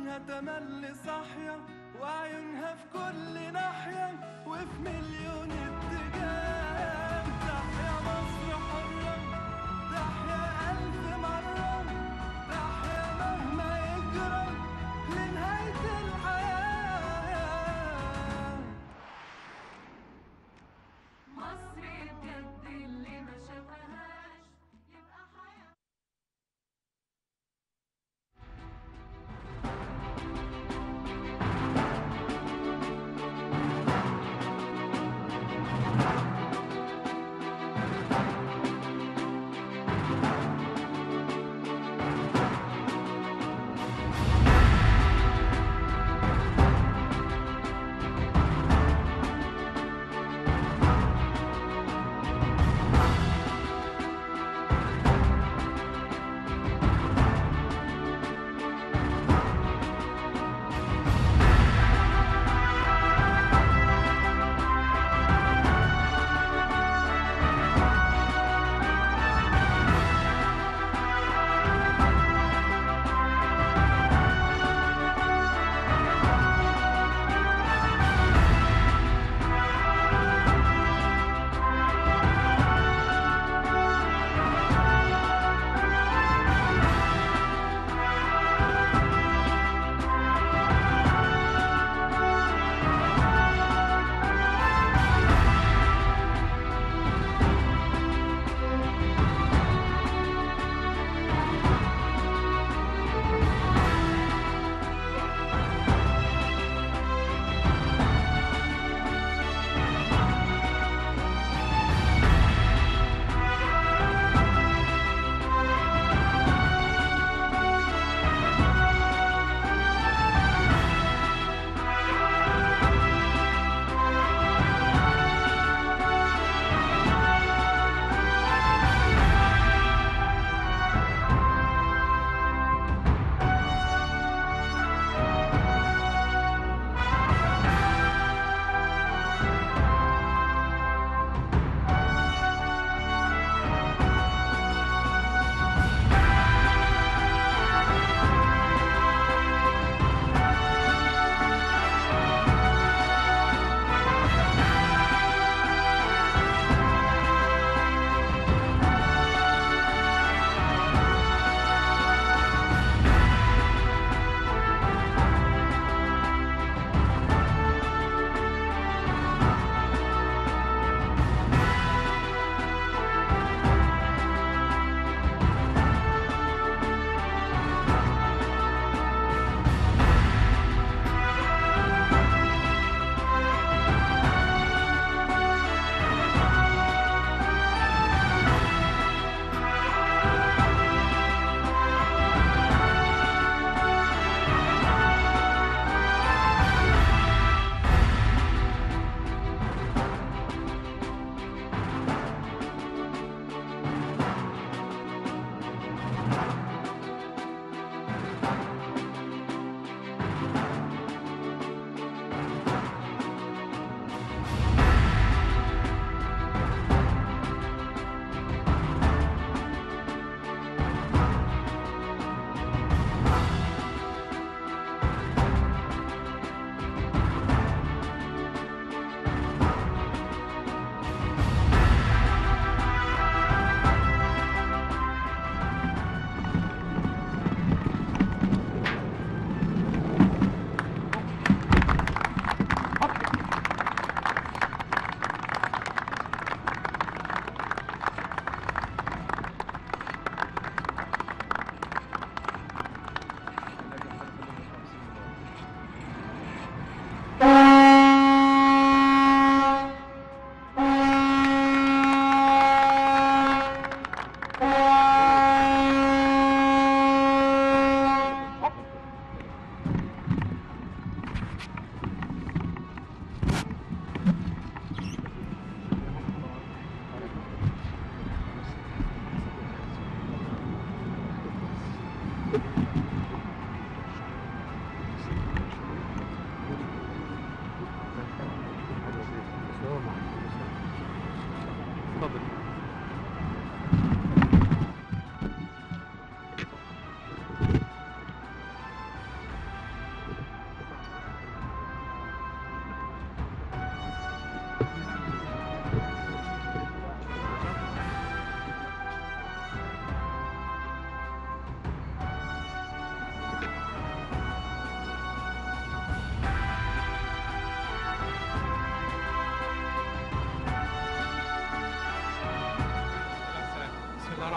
عيونها تملي صاحية وعيونها في كل ناحية وفي مليون اتجاه تحيا مصر حرة تحيا ألف مرة تحيا مهما يجرى لنهاية الحياة مصر بجد اللي ما شافهاش يبقى حياة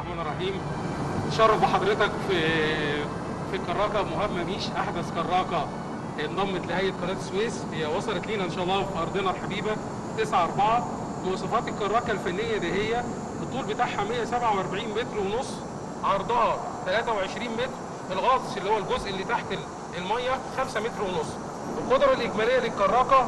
الرحمن الرحيم شرف بحضرتك في في الكراكه مهاب مميش احدث كراكه انضمت لهيئه قناه السويس هي وصلت لينا ان شاء الله في ارضنا الحبيبه 9 4 مواصفات الكراكه الفنيه دي هي الطول بتاعها 147 متر ونص عرضها 23 متر الغطس اللي هو الجزء اللي تحت الميه 5 متر ونص القدره الاجماليه للكراكه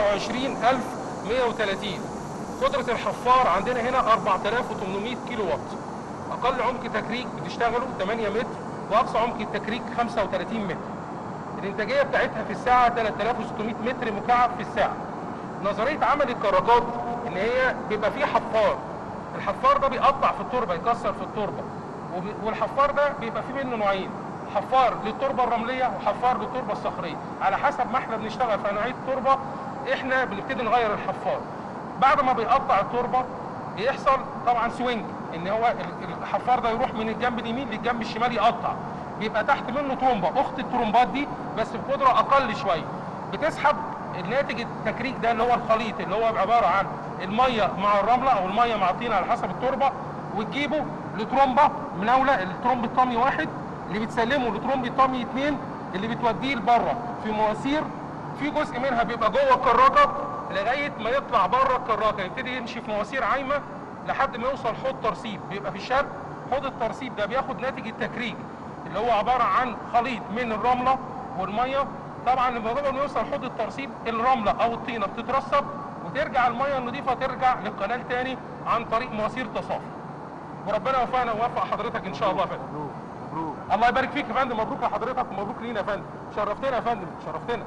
29130 قدره الحفار عندنا هنا 4800 كيلو وات اقل عمق تكريك بتشتغله 8 متر واقصى عمق التكريك 35 متر الانتاجيه بتاعتها في الساعه 3600 متر مكعب في الساعه نظريه عمل الكراكات ان هي بيبقى فيه حفار الحفار ده بيقطع في التربه يكسر في التربه وبي- والحفار ده بيبقى فيه منه نوعين حفار للتربه الرمليه وحفار للتربه الصخريه على حسب ما احنا بنشتغل في نوعيه التربه احنا بنبتدي نغير الحفار بعد ما بيقطع التربه بيحصل طبعا سوينج ان هو ال- الحفار ده يروح من الجنب اليمين للجنب الشمال يقطع بيبقى تحت منه ترومبه اخت الترومبات دي بس بقدره اقل شويه بتسحب الناتج التكريك ده اللي هو الخليط اللي هو عباره عن الميه مع الرمله او الميه مع الطين على حسب التربه وتجيبه لترومبه مناوله الترومب الطامي واحد اللي بتسلمه لترومب الطامي اثنين اللي بتوديه لبره في مواسير في جزء منها بيبقى جوه الكراكه لغايه ما يطلع بره الكراكه يبتدي يمشي في مواسير عايمه لحد ما يوصل حوض ترسيب بيبقى في الشرق حوض الترسيب ده بياخد ناتج التكريك اللي هو عباره عن خليط من الرمله والميه طبعا لما قبل ما يوصل حوض الترسيب الرمله او الطينه بتترسب وترجع الميه النظيفه ترجع للقناه تاني عن طريق مواسير تصافي وربنا يوفقنا ويوفق حضرتك ان شاء الله يا فندم مبروك مبروك الله يبارك فيك يا فندم مبروك لحضرتك ومبروك لينا يا فندم شرفتنا يا فندم شرفتنا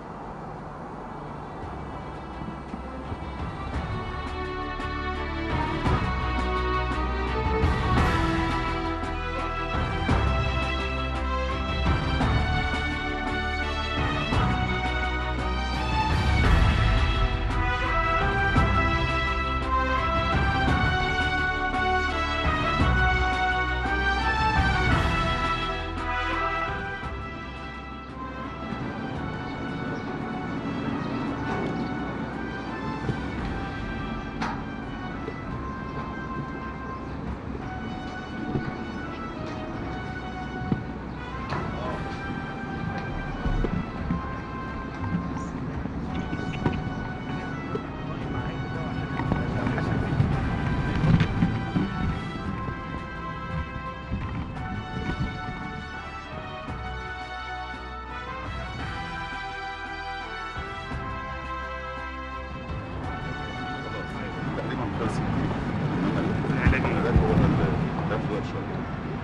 تقريبا خلص العلاجية ده هو ال- ده هو الشغل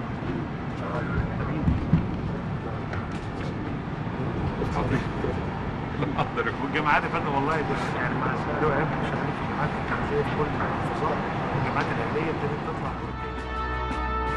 والجامعات يا فندم والله ده يعني مع السؤال وعيب شغالين في الجامعات كان زي الفل مع الانفصال الجامعات الاهليه ابتدت تطلع دور تاني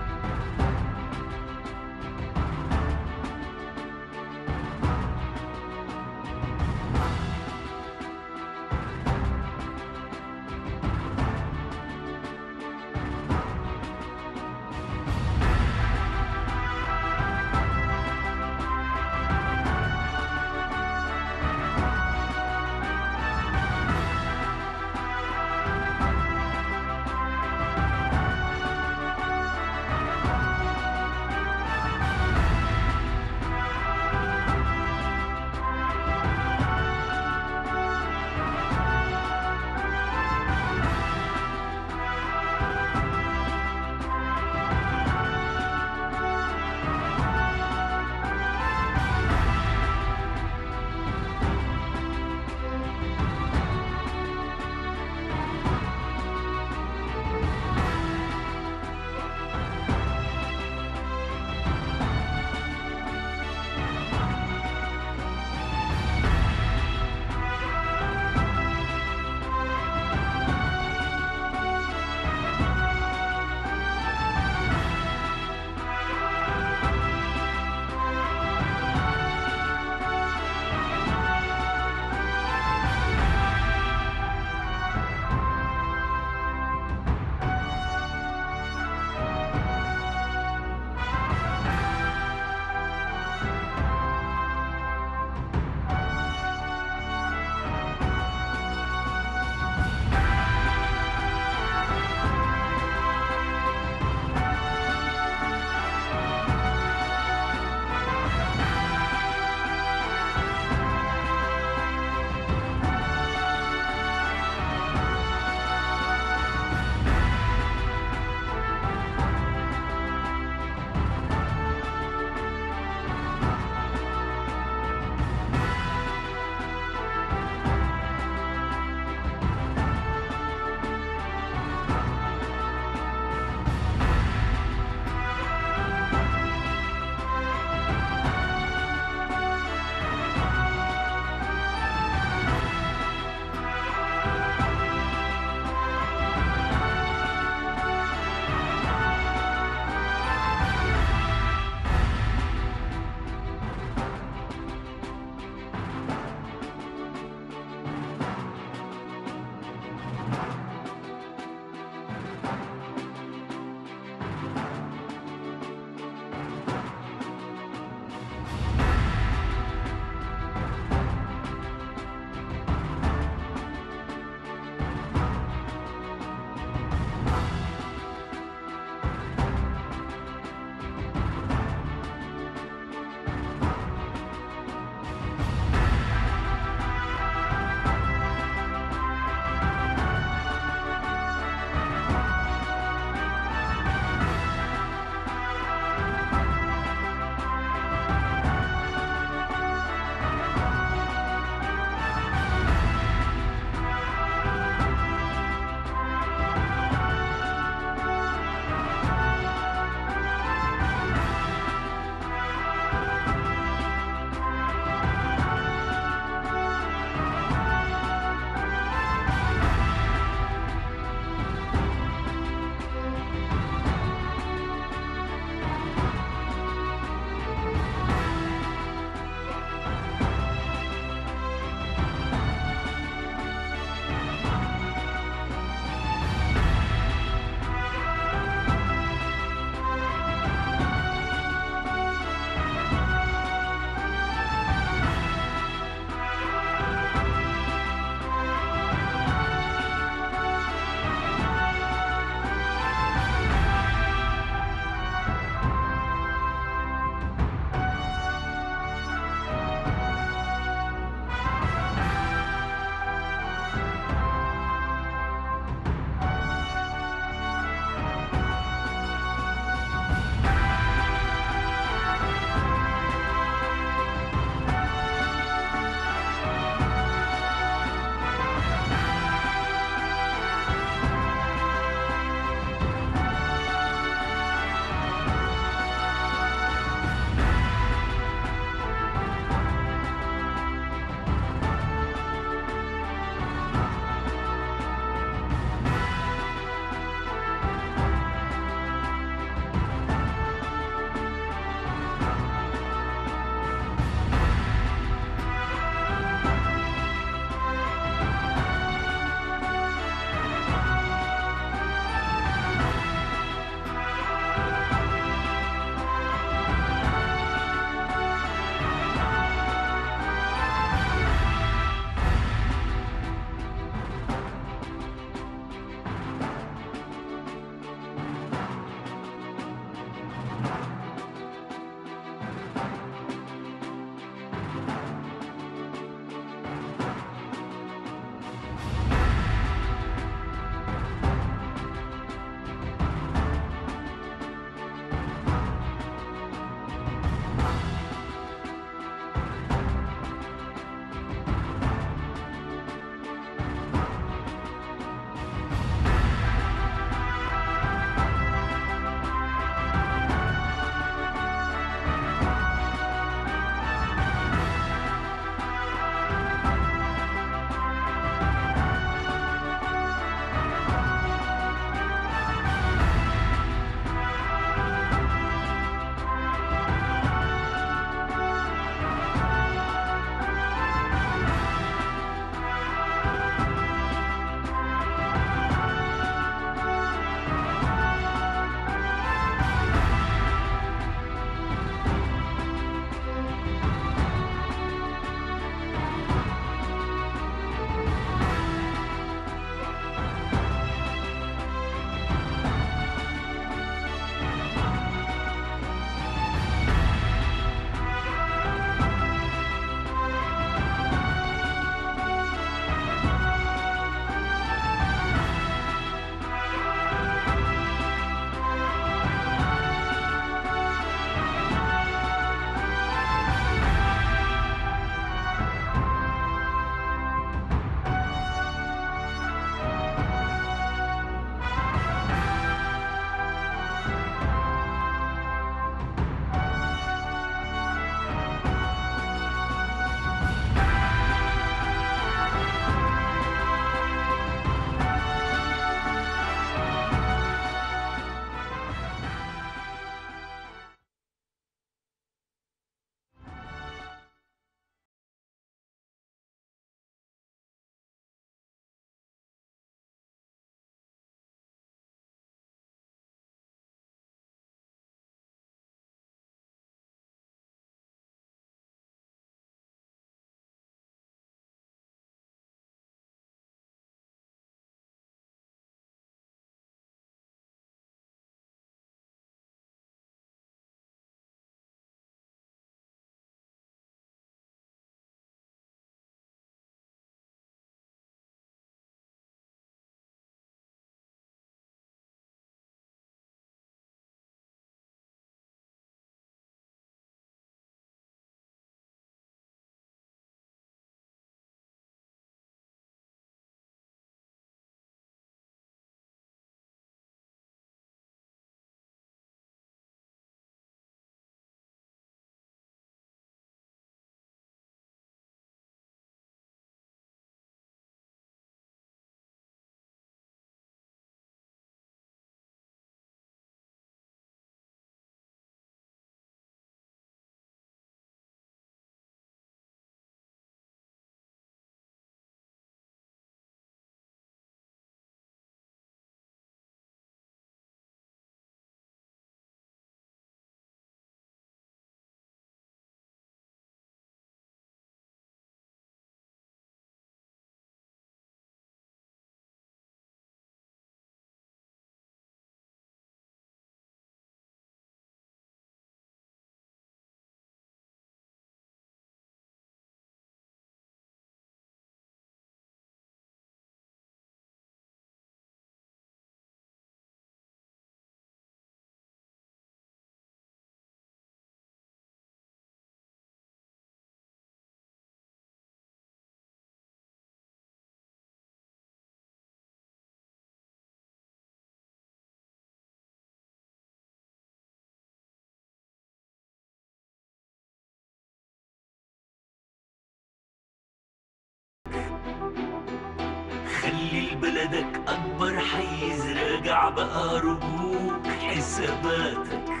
خلي لبلدك أكبر حيز راجع بقى رجوك حساباتك